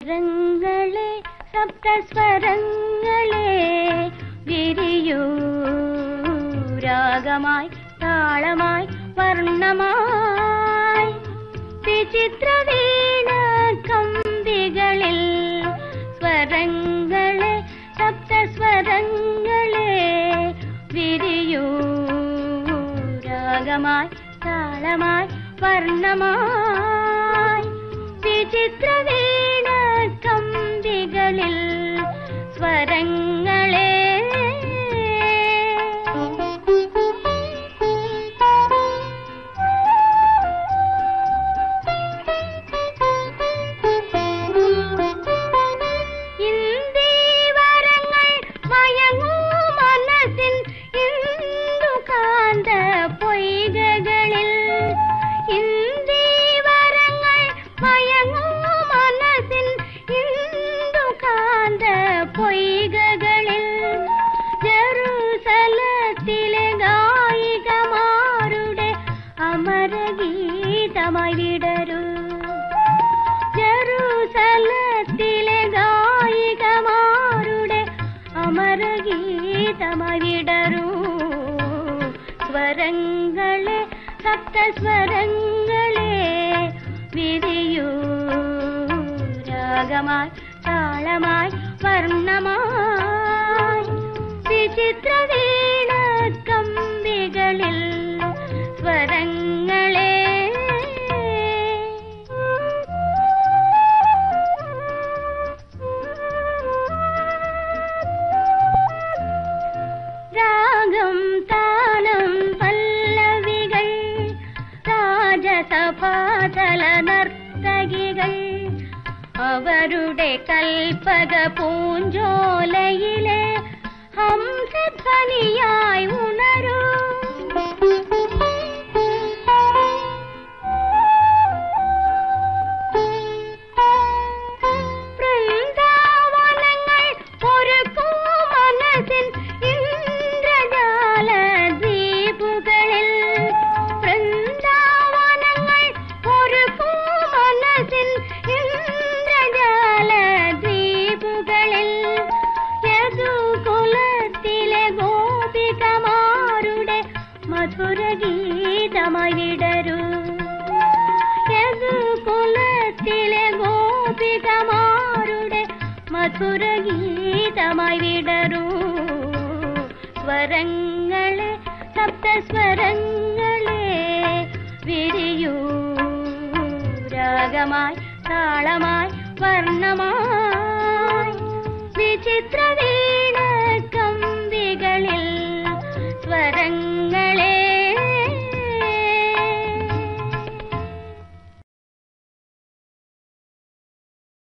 സ്വരങ്ങളെ സപ്തസ്വരങ്ങളെ വിരിയൂ രാഗമായി താളമായി വർണ്ണമായി വിചിത്ര വീണ കമ്പികളിൽ സ്വരങ്ങളെ സപ്തസ്വരങ്ങളെ വിരിയൂ രാഗമായി താളമായി വർണ്ണമായി വിചിത്ര വീണ കമ്പികളിൽ സ്വരങ്ങളെ ഇന്ദീവരങ്ങൾ മയങ്ങൂ മനസ്സിൻ ഇന്ദുകാന്ത പൊയ്കകളിൽ ഇന്ദീവരങ്ങൾ മയങ്ങൂ മനസ്സിൻ ഇന്ദുകാന്ത പൊയ്കകളിൽ ജെറൂസലത്തിലെ ഗായികമാരുടെ അമരഗീതമായി വിടരൂ ജെറൂസലത്തിലെ ഗായികമാരുടെ അമരഗീതമായി വിടരൂ സ്വരങ്ങളെ സപ്തസ്വരങ്ങളെ വിരിയൂ രാഗമായി താളമായി വർണ്ണമായി വിചിത്ര വീണ കമ്പികളിൽ സ്വരങ്ങളെ രാഗം താനം പല്ലവികൾ രാജസഭാതല നർത്തകികൾ അവരുടെ കൽപ്പക പൂഞ്ചോലയിലെ ഹംസധ്വനിയായി ഉണരൂ വൃന്ദാവനങ്ങൾ ഒരുക്കൂ മനസ്സിൻ ഇന്ദ്രജാല ദ്വീപുകളിൽ വൃന്ദാവനങ്ങൾ ഒരുക്കൂ മനസ്സിൻ ഇന്ദ്രജാല ദ്വീപുകളിൽ യദുകുലത്തിലെ ഗോപികമാരുടെ മധുര ഗീതമായി വിടരൂ യദുകുലത്തിലെ ഗോപികമാരുടെ മധുര ഗീതമായി വിടരൂ സ്വരങ്ങളെ സപ്തസ്വരങ്ങളെ വിരിയൂ രാഗമായി താളമായി വർണ്ണമായി വിചിത്ര